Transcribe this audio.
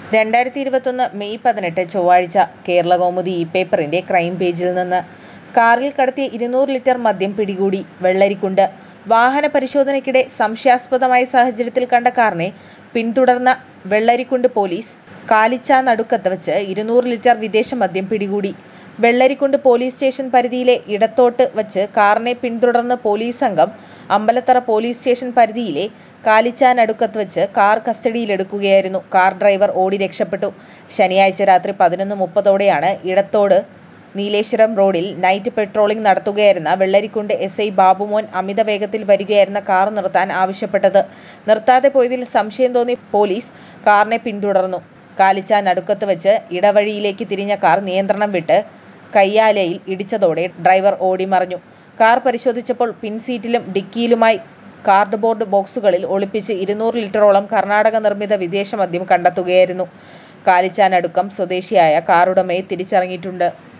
രണ്ടായിരത്തി ഇരുപത്തൊന്ന് മെയ് പതിനെട്ട് ചൊവ്വാഴ്ച കേരളകൗമുദി ഇ പേപ്പറിന്റെ ക്രൈം പേജിൽ നിന്ന് കാറിൽ കടത്തിയ ഇരുന്നൂറ് ലിറ്റർ മദ്യം പിടികൂടി വെള്ളരിക്കുണ്ട് വാഹന പരിശോധനയ്ക്കിടെ സംശയാസ്പദമായ സാഹചര്യത്തിൽ കണ്ട കാറിനെ പിന്തുടർന്ന വെള്ളരിക്കുണ്ട് പോലീസ് കാലിച്ചാനടുക്കത്ത് വച്ച് ഇരുന്നൂറ് ലിറ്റർ വിദേശ മദ്യം പിടികൂടി വെള്ളരിക്കുണ്ട് പോലീസ് സ്റ്റേഷൻ പരിധിയിലെ ഇടത്തോട്ട് വച്ച് കാറിനെ പിന്തുടർന്ന് പോലീസ് സംഘം അമ്പലത്തറ പോലീസ് സ്റ്റേഷൻ പരിധിയിലെ കാലിച്ചാനടുക്കത്ത് വച്ച് കാർ കസ്റ്റഡിയിലെടുക്കുകയായിരുന്നു കാർ ഡ്രൈവർ ഓടി രക്ഷപ്പെട്ടു ശനിയാഴ്ച രാത്രി പതിനൊന്ന് മുപ്പതോടെയാണ് ഇടത്തോട് നീലേശ്വരം റോഡിൽ നൈറ്റ് പെട്രോളിംഗ് നടത്തുകയായിരുന്ന വെള്ളരിക്കുണ്ട് എസ് ഐ ബാബുമോൻ അമിത വേഗത്തിൽ വരികയായിരുന്ന കാർ നിർത്താൻ ആവശ്യപ്പെട്ടത് നിർത്താതെ പോയതിൽ സംശയം തോന്നി പോലീസ് കാറിനെ പിന്തുടർന്നു കാലിച്ചാനടുക്കത്ത് വച്ച് ഇടവഴിയിലേക്ക് തിരിഞ്ഞ കാർ നിയന്ത്രണം വിട്ട് കയ്യാലയിൽ ഇടിച്ചതോടെ ഡ്രൈവർ ഓടിമറഞ്ഞു കാർ പരിശോധിച്ചപ്പോൾ പിൻസീറ്റിലും ഡിക്കിയിലുമായി കാർഡ്ബോർഡ് ബോക്സുകളിൽ ഒളിപ്പിച്ച് ഇരുന്നൂറ് ലിറ്ററോളം കർണാടക നിർമ്മിത വിദേശ മദ്യം കണ്ടെത്തുകയായിരുന്നു കാലിച്ചാനടുക്കം സ്വദേശിയായ കാറുടമയെ തിരിച്ചറിഞ്ഞിട്ടുണ്ട്